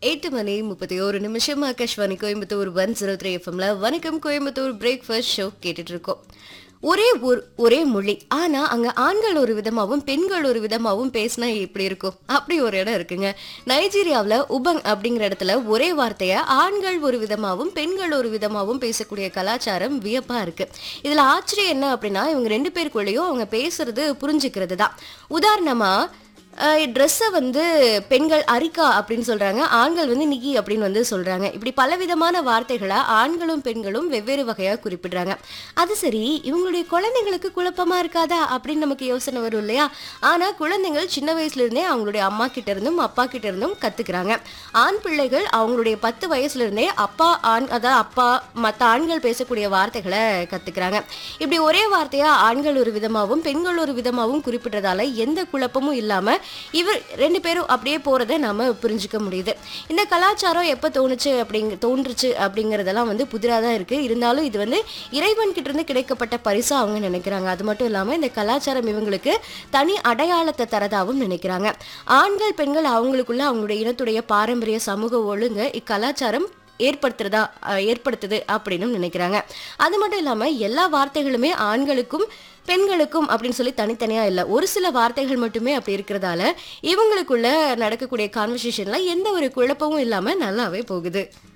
எட்டு மணி முப்பத்தி ஒரு நிமிஷம் Akashvani Coimbatore one zero three எஃப்எம்ல வணக்கம் கோயம்புத்தூர் பிரேக்ஃபாஸ்ட் ஷோ கேட்டுட்டு இருக்கோம் ஒரே ஊர் ஒரே மொழி ஆனா அங்க ஆண்கள் ஒரு விதமாவும் பெண்கள் ஒரு விதமாவும் பேசினா எப்படி இருக்கும் அப்படி ஒரு இடம் இருக்குங்க நைஜீரியாவுல உபங் அப்படிங்கிற இடத்துல ஒரே வார்த்தைய ஆண்கள் ஒரு விதமாவும் பெண்கள் ஒரு விதமாவும் பேசக்கூடிய கலாச்சாரம் வியப்பா இருக்கு இதுல ஆச்சரியம் என்ன அப்படின்னா இவங்க ரெண்டு பேருக்குள்ளேயும் அவங்க பேசுறது புரிஞ்சுக்கிறது தான் உதாரணமா ட்ரெஸ்ஸை வந்து பெண்கள் அரிக்கா அப்படின்னு சொல்றாங்க ஆண்கள் வந்து நிக்கி அப்படின்னு வந்து சொல்றாங்க இப்படி பலவிதமான வார்த்தைகளை ஆண்களும் பெண்களும் வெவ்வேறு வகையா குறிப்பிடுறாங்க அது சரி இவங்களுடைய குழந்தைங்களுக்கு குழப்பமா இருக்காதா அப்படின்னு நமக்கு யோசனை வரும் இல்லையா ஆனா குழந்தைகள் சின்ன வயசுல இருந்தே அவங்களுடைய அம்மா கிட்ட இருந்தும் அப்பா கிட்ட இருந்தும் கத்துக்கிறாங்க ஆண் பிள்ளைகள் அவங்களுடைய பத்து வயசுல இருந்தே அப்பா ஆண் அதாவது அப்பா மற்ற ஆண்கள் பேசக்கூடிய வார்த்தைகளை கத்துக்கிறாங்க இப்படி ஒரே வார்த்தையா ஆண்கள் ஒரு விதமாகவும் பெண்கள் ஒரு விதமாகவும் குறிப்பிட்டதால எந்த குழப்பமும் இல்லாம இவர் ரெண்டு பேரும் அப்படியே போறதை நாம புரிஞ்சுக்க முடியுது இந்த கலாச்சாரம் எப்ப தோணுச்சு அப்படிங்க தோன்றுச்சு அப்படிங்கறதெல்லாம் வந்து புதிராக தான் இருக்கு இருந்தாலும் இது வந்து இறைவன் கிட்ட இருந்து கிடைக்கப்பட்ட பரிசா அவங்க நினைக்கிறாங்க அது மட்டும் இல்லாம இந்த கலாச்சாரம் இவங்களுக்கு தனி அடையாளத்தை தரதாகவும் நினைக்கிறாங்க ஆண்கள் பெண்கள் அவங்களுக்குள்ள அவங்களுடைய இனத்துடைய பாரம்பரிய சமூக ஒழுங்கு இக்கலாச்சாரம் ஏற்படுத்துறதா அஹ், ஏற்படுத்துது அப்படின்னு நினைக்கிறாங்க அது மட்டும் இல்லாம எல்லா வார்த்தைகளுமே ஆண்களுக்கும் பெண்களுக்கும் அப்படின்னு சொல்லி தனித்தனியா இல்லை ஒரு சில வார்த்தைகள் மட்டுமே அப்படி இருக்கிறதால இவங்களுக்குள்ள நடக்கக்கூடிய கான்வர்சேஷன்ல எந்த ஒரு குழப்பமும் இல்லாம நல்லாவே போகுது